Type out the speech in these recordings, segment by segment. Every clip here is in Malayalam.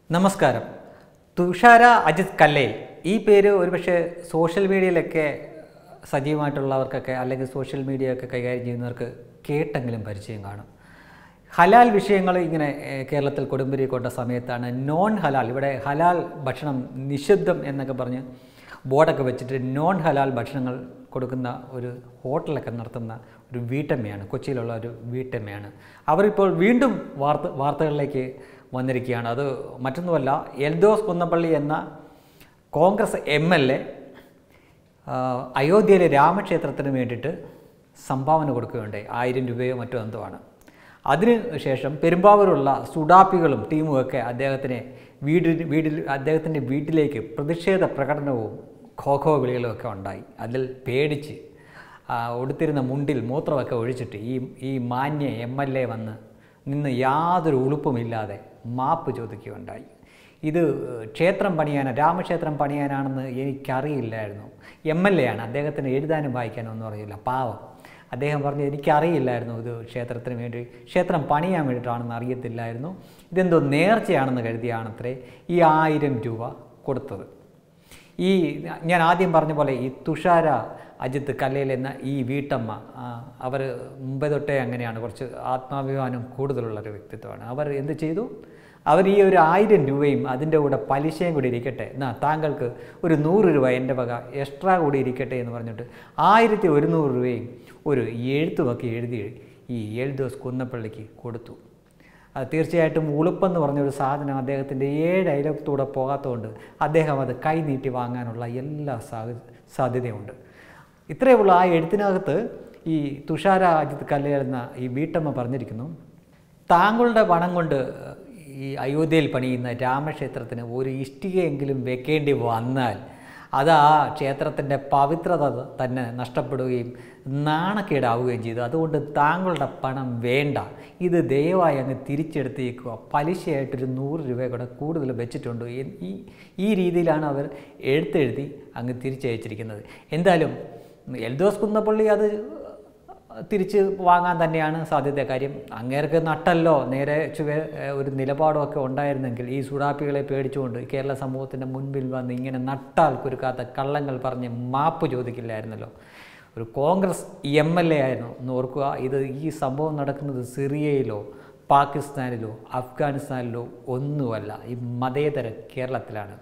നമസ്കാരം തുഷാര അജിത് കല്ലേൽ ഈ പേര് ഒരുപക്ഷെ സോഷ്യൽ മീഡിയയിലൊക്കെ സജീവമായിട്ടുള്ളവർക്കൊക്കെ അല്ലെങ്കിൽ സോഷ്യൽ മീഡിയ ഒക്കെ കൈകാര്യം ചെയ്യുന്നവർക്ക് കേട്ടെങ്കിലും പരിചയം കാണും ഹലാൽ വിഷയങ്ങൾ ഇങ്ങനെ ഏഹ്, കേരളത്തിൽ കൊടുമ്പിരി കൊണ്ട സമയത്താണ് നോൺ ഹലാൽ ഇവിടെ ഹലാൽ ഭക്ഷണം നിഷിദ്ധം എന്നൊക്കെ പറഞ്ഞ് ബോർഡൊക്കെ വെച്ചിട്ട് നോൺ ഹലാൽ ഭക്ഷണങ്ങൾ കൊടുക്കുന്ന ഒരു ഹോട്ടലൊക്കെ നടത്തുന്ന ഒരു വീട്ടമ്മയാണ് കൊച്ചിയിലുള്ള ഒരു വീട്ടമ്മയാണ് അവരിപ്പോൾ വീണ്ടും വാർത്ത വാർത്തകളിലേക്ക് വന്നിരിക്കുകയാണ് അത് മറ്റൊന്നുമല്ല എൽദോസ് കുന്നപ്പള്ളി എന്ന കോൺഗ്രസ് എം എൽ എ അയോധ്യയിലെ രാമക്ഷേത്രത്തിന് വേണ്ടിയിട്ട് സംഭാവന കൊടുക്കുകയുണ്ടായി ആയിരം രൂപയോ മറ്റോ എന്തോ ആണ് അതിന് ശേഷം പെരുമ്പാവൂരുള്ള സുഡാപ്പികളും ടീമും ഒക്കെ അദ്ദേഹത്തിനെ വീടിൽ വീട്ടിൽ അദ്ദേഹത്തിൻ്റെ വീട്ടിലേക്ക് പ്രതിഷേധ പ്രകടനവും ഖോഖോ വിളികളും ഒക്കെ ഉണ്ടായി അതിൽ പേടിച്ച് ആ, ഉടുത്തിരുന്ന മുണ്ടിൽ മൂത്രമൊക്കെ ഒഴിച്ചിട്ട് ഈ ഈ മാന്യ എം എൽ എ വന്ന് നിന്ന് യാതൊരു ഉളുപ്പുമില്ലാതെ മാപ്പ് ചോദിക്കുകയുണ്ടായി ഇത് ക്ഷേത്രം പണിയാൻ രാമക്ഷേത്രം പണിയാനാണെന്ന് എനിക്കറിയില്ലായിരുന്നു എം എൽ എ ആണ് അദ്ദേഹത്തിന് എഴുതാനും വായിക്കാനും ഒന്നും അറിയില്ല പാവം അദ്ദേഹം പറഞ്ഞു എനിക്കറിയില്ലായിരുന്നു ഇത് ക്ഷേത്രത്തിന് വേണ്ടി ക്ഷേത്രം പണിയാൻ വേണ്ടിയിട്ടാണെന്ന് അറിയത്തില്ലായിരുന്നു ഇതെന്തോ നേർച്ചയാണെന്ന് കരുതിയാണത്രേ ഈ ആയിരം രൂപ കൊടുത്തത് ഈ ഞാൻ ആദ്യം പറഞ്ഞ പോലെ ഈ തുഷാര അജിത്ത് കല്ലയിൽ എന്ന ഈ വീട്ടമ്മ അവർ മുമ്പേ തൊട്ടേ അങ്ങനെയാണ് കുറച്ച് ആത്മാഭിമാനം കൂടുതലുള്ളൊരു വ്യക്തിത്വമാണ് അവർ എന്ത് ചെയ്തു അവർ ഈ ഒരു ആയിരം രൂപയും അതിൻ്റെ കൂടെ പലിശയും കൂടി ഇരിക്കട്ടെ എന്നാ താങ്കൾക്ക് ഒരു നൂറ് രൂപ എൻ്റെ വക എക്സ്ട്രാ കൂടി ഇരിക്കട്ടെ എന്ന് പറഞ്ഞിട്ട് ആയിരത്തി ഒരുന്നൂറ് രൂപയും ഒരു എഴുത്തുമൊക്കെ എഴുതി ഈ എഴുദോസ് കുന്നപ്പള്ളിക്ക് കൊടുത്തു അത് തീർച്ചയായിട്ടും ഉളുപ്പെന്ന് പറഞ്ഞൊരു സാധനം അദ്ദേഹത്തിൻ്റെ ഏഴ് അയലത്തൂടെ പോകാത്തതുകൊണ്ട് അദ്ദേഹം അത് കൈ നീട്ടി വാങ്ങാനുള്ള എല്ലാ സാഹ സാധ്യതയുമുണ്ട് ഇത്രയുള്ള ആ എഴുത്തിനകത്ത് ഈ തുഷാര അജിത് കല്ലയിൽ എന്ന ഈ വീട്ടമ്മ പറഞ്ഞിരിക്കുന്നു താങ്കളുടെ പണം കൊണ്ട് ഈ അയോധ്യയിൽ പണിയുന്ന രാമക്ഷേത്രത്തിന് ഒരു ഇഷ്ടികയെങ്കിലും വെക്കേണ്ടി വന്നാൽ അത് ആ ക്ഷേത്രത്തിൻ്റെ പവിത്രത തന്നെ നഷ്ടപ്പെടുകയും നാണക്കേടാവുകയും ചെയ്തു അതുകൊണ്ട് താങ്കളുടെ പണം വേണ്ട ഇത് ദയവായി അങ്ങ് തിരിച്ചെടുത്തേക്കുക പലിശയായിട്ടൊരു നൂറ് രൂപ കൂടെ കൂടുതൽ വെച്ചിട്ടുണ്ട് ഈ- ഈ ഈ രീതിയിലാണ് അവർ എഴുത്തെഴുതി അങ്ങ് തിരിച്ചയച്ചിരിക്കുന്നത് എന്തായാലും എൽദോസ് കുന്നപ്പള്ളി അത് തിരിച്ച് വാങ്ങാൻ തന്നെയാണ് സാധ്യത കാര്യം അങ്ങേർക്ക് നട്ടല്ലോ നേരെ ചുവ ഒരു നിലപാടുമൊക്കെ ഉണ്ടായിരുന്നെങ്കിൽ ഈ സുഡാപ്പികളെ പേടിച്ചുകൊണ്ട് കേരള സമൂഹത്തിൻ്റെ മുൻപിൽ വന്ന് ഇങ്ങനെ നട്ടാൽ കുരുക്കാത്ത കള്ളങ്ങൾ പറഞ്ഞ് മാപ്പ് ചോദിക്കില്ലായിരുന്നല്ലോ ഒരു കോൺഗ്രസ് എം എൽ എ ആയിരുന്നു എന്ന് ഓർക്കുക ഇത് ഈ സംഭവം നടക്കുന്നത് സിറിയയിലോ പാകിസ്ഥാനിലോ അഫ്ഗാനിസ്ഥാനിലോ ഒന്നുമല്ല ഈ മതേതര കേരളത്തിലാണ്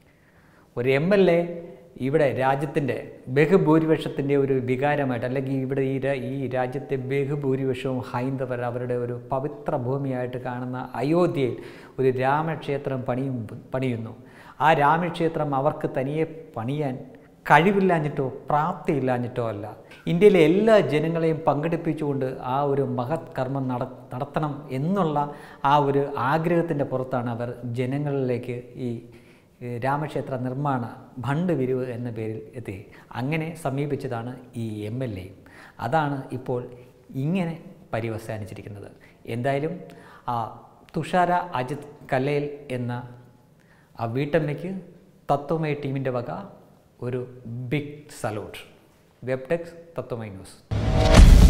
ഒരു എം എൽ എ ഇവിടെ രാജ്യത്തിൻ്റെ ബഹുഭൂരിപക്ഷത്തിൻ്റെ ഒരു വികാരമായിട്ട് അല്ലെങ്കിൽ ഇവിടെ ഈ രാ- ഈ രാജ്യത്തെ ബഹുഭൂരിപക്ഷവും ഹൈന്ദവർ അവരുടെ ഒരു പവിത്ര ഭൂമിയായിട്ട് കാണുന്ന അയോധ്യയിൽ ഒരു രാമക്ഷേത്രം പണിയും പണിയുന്നു ആ രാമക്ഷേത്രം അവർക്ക് തനിയെ പണിയാൻ കഴിവില്ലാഞ്ഞിട്ടോ പ്രാപ്തിയില്ലാഞ്ഞിട്ടോ അല്ല ഇന്ത്യയിലെ എല്ലാ ജനങ്ങളെയും പങ്കെടുപ്പിച്ചുകൊണ്ട് ആ ഒരു മഹത് കർമ്മം നട നടത്തണം എന്നുള്ള ആ ഒരു ആഗ്രഹത്തിൻ്റെ പുറത്താണ് അവർ ജനങ്ങളിലേക്ക് ഈ ഏഹ് രാമക്ഷേത്ര നിർമ്മാണ ഭണ്ട് വിരിവ് എന്ന പേരിൽ എത്തി അങ്ങനെ സമീപിച്ചതാണ് ഈ എം എൽ എ അതാണ് ഇപ്പോൾ ഇങ്ങനെ പര്യവസാനിച്ചിരിക്കുന്നത് എന്തായാലും ആ തുഷാര അജിത് കല്ലയിൽ എന്ന ആ വീട്ടമ്മയ്ക്ക് തത്വമയ ടീമിൻ്റെ വക ഒരു ബിഗ് സല്യൂട്ട് വെബ് ടെക്സ് തത്വമൈ ന്യൂസ്